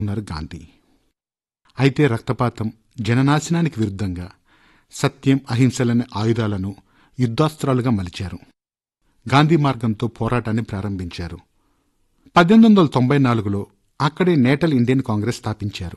ఉన్నారు గాంధీ అయితే రక్తపాతం జననాశనానికి విరుద్ధంగా సత్యం అహింసలనే ఆయుధాలను యుద్ధాస్త్రాలుగా మలిచారు గాంధీ మార్గంతో పోరాటాన్ని ప్రారంభించారు పద్దెనిమిది వందల తొంభై నాలుగులో అక్కడే నేటల్ ఇండియన్ కాంగ్రెస్ స్థాపించారు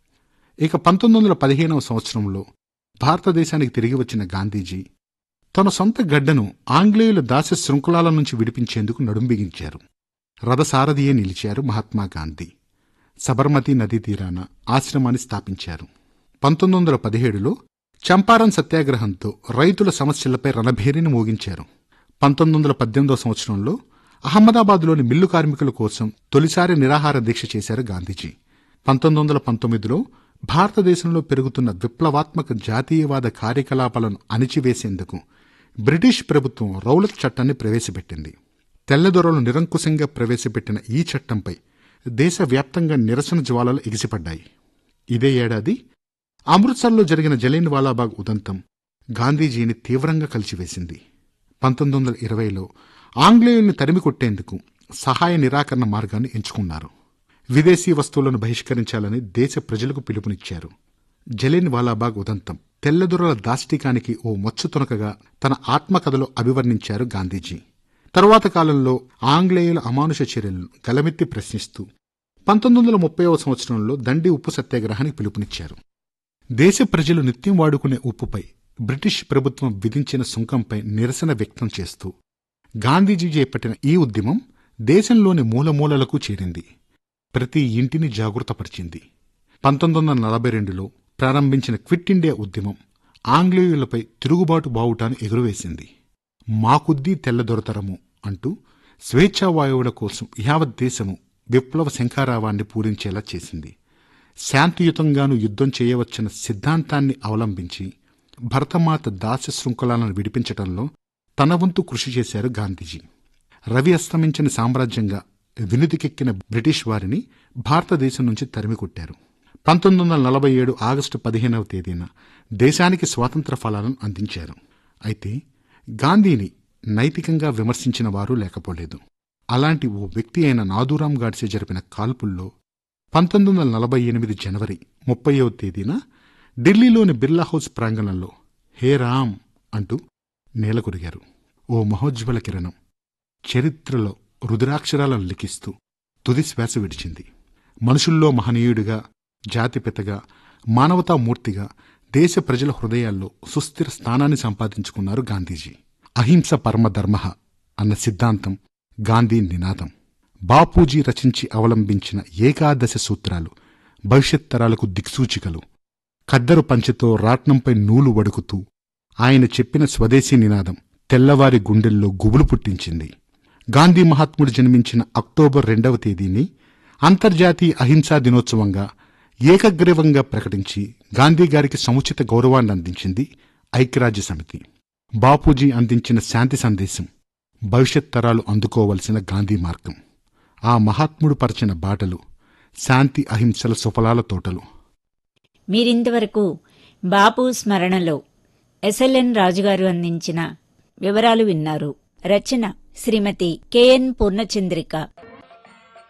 ఇక పంతొమ్మిది వందల పదిహేనవ సంవత్సరంలో భారతదేశానికి తిరిగి వచ్చిన గాంధీజీ తన సొంత గడ్డను ఆంగ్లేయుల దాస్య శృంఖలాల నుంచి విడిపించేందుకు నడుం బిగించారు రథసారథియే నిలిచారు మహాత్మా గాంధీ సబర్మతి నదీ తీరాన ఆశ్రమాన్ని స్థాపించారు పంతొమ్మిది వందల పదిహేడులో చంపారన్ సత్యాగ్రహంతో రైతుల సమస్యలపై రణభేరిని మోగించారు పంతొమ్మిది వందల పద్దెనిమిదవ సంవత్సరంలో అహ్మదాబాద్లోని మిల్లు కార్మికుల కోసం తొలిసారి నిరాహార దీక్ష చేశారు గాంధీజీ పంతొమ్మిది వందల పంతొమ్మిదిలో భారతదేశంలో పెరుగుతున్న విప్లవాత్మక జాతీయవాద కార్యకలాపాలను అణిచివేసేందుకు బ్రిటిష్ ప్రభుత్వం రౌలత్ చట్టాన్ని ప్రవేశపెట్టింది తెల్లదొరలు నిరంకుశంగా ప్రవేశపెట్టిన ఈ చట్టంపై దేశవ్యాప్తంగా నిరసన జ్వాలలు ఎగిసిపడ్డాయి ఇదే ఏడాది అమృత్సర్లో జరిగిన జలియన్ వాలాబాగ్ ఉదంతం గాంధీజీని తీవ్రంగా కలిచివేసింది పంతొమ్మిది వందల ఇరవైలో ఆంగ్లేయుల్ని తరిమి కొట్టేందుకు సహాయ నిరాకరణ మార్గాన్ని ఎంచుకున్నారు విదేశీ వస్తువులను బహిష్కరించాలని దేశ ప్రజలకు పిలుపునిచ్చారు జలియన్ వాలాబాగ్ ఉదంతం తెల్లదొరల దాష్టికానికి ఓ మచ్చుతునకగా తన ఆత్మకథలో అభివర్ణించారు గాంధీజీ తరువాత కాలంలో ఆంగ్లేయుల అమానుష చర్యలను గలమెత్తి ప్రశ్నిస్తూ పంతొమ్మిది వందల ముప్పైవ సంవత్సరంలో దండి ఉప్పు సత్యాగ్రహానికి పిలుపునిచ్చారు దేశ ప్రజలు నిత్యం వాడుకునే ఉప్పుపై బ్రిటిష్ ప్రభుత్వం విధించిన సుంకంపై నిరసన వ్యక్తం చేస్తూ గాంధీజీ చేపట్టిన ఈ ఉద్యమం దేశంలోని మూలమూలలకు చేరింది ప్రతి ఇంటిని జాగృతపరిచింది పంతొమ్మిది వందల నలభై రెండులో ప్రారంభించిన క్విట్ ఇండియా ఉద్యమం ఆంగ్లేయులపై తిరుగుబాటు బావుటాన్ని ఎగురవేసింది మాకుద్దీ తెల్లదొరతరము అంటూ స్వేచ్ఛావాయువుల కోసం యావత్ దేశము విప్లవ శంఖారావాన్ని పూరించేలా చేసింది శాంతియుతంగాను యుద్ధం చేయవచ్చన్న సిద్ధాంతాన్ని అవలంబించి భరతమాత దాస్య శృంఖలాలను విడిపించటంలో తన వంతు కృషి చేశారు గాంధీజీ రవి అస్తమించిన సామ్రాజ్యంగా వినుతికెక్కిన బ్రిటిష్ వారిని భారతదేశం నుంచి తరిమికొట్టారు పంతొమ్మిది వందల నలభై ఏడు ఆగస్టు పదిహేనవ తేదీన దేశానికి స్వాతంత్ర ఫలాలను అందించారు అయితే గాంధీని నైతికంగా విమర్శించిన వారు లేకపోలేదు అలాంటి ఓ వ్యక్తి అయిన నాదూరాం గాడ్సే జరిపిన కాల్పుల్లో పంతొమ్మిది వందల నలభై ఎనిమిది జనవరి ముప్పైవ తేదీన ఢిల్లీలోని బిర్లా హౌస్ ప్రాంగణంలో హే రామ్ అంటూ నేలకొరిగారు ఓ మహోజ్వల కిరణం చరిత్రలో రుద్రాక్షరాలను లిఖిస్తూ తుది శ్వాస విడిచింది మనుషుల్లో మహనీయుడిగా జాతిపితగా మానవతామూర్తిగా దేశ ప్రజల హృదయాల్లో సుస్థిర స్థానాన్ని సంపాదించుకున్నారు గాంధీజీ అహింస పరమధర్మ అన్న సిద్ధాంతం గాంధీ నినాదం బాపూజీ రచించి అవలంబించిన ఏకాదశ సూత్రాలు భవిష్యత్ తరాలకు దిక్సూచికలు ఖద్దరు పంచెతో రాట్నంపై నూలు వడుకుతూ ఆయన చెప్పిన స్వదేశీ నినాదం తెల్లవారి గుండెల్లో గుబులు పుట్టించింది గాంధీ మహాత్ముడు జన్మించిన అక్టోబర్ రెండవ తేదీని అంతర్జాతీయ అహింసా దినోత్సవంగా ఏకగ్రీవంగా ప్రకటించి గాంధీ గారికి సముచిత గౌరవాన్ని అందించింది ఐక్యరాజ్య సమితి బాపూజీ అందించిన శాంతి సందేశం భవిష్యత్ తరాలు అందుకోవలసిన గాంధీ మార్గం ఆ మహాత్ముడు పరిచిన బాటలు శాంతి అహింసల సుఫలాల తోటలు మీరింతవరకు బాపు స్మరణలో ఎస్ఎల్ఎన్ రాజుగారు అందించిన వివరాలు విన్నారు రచన శ్రీమతి కెఎన్ పూర్ణచంద్రిక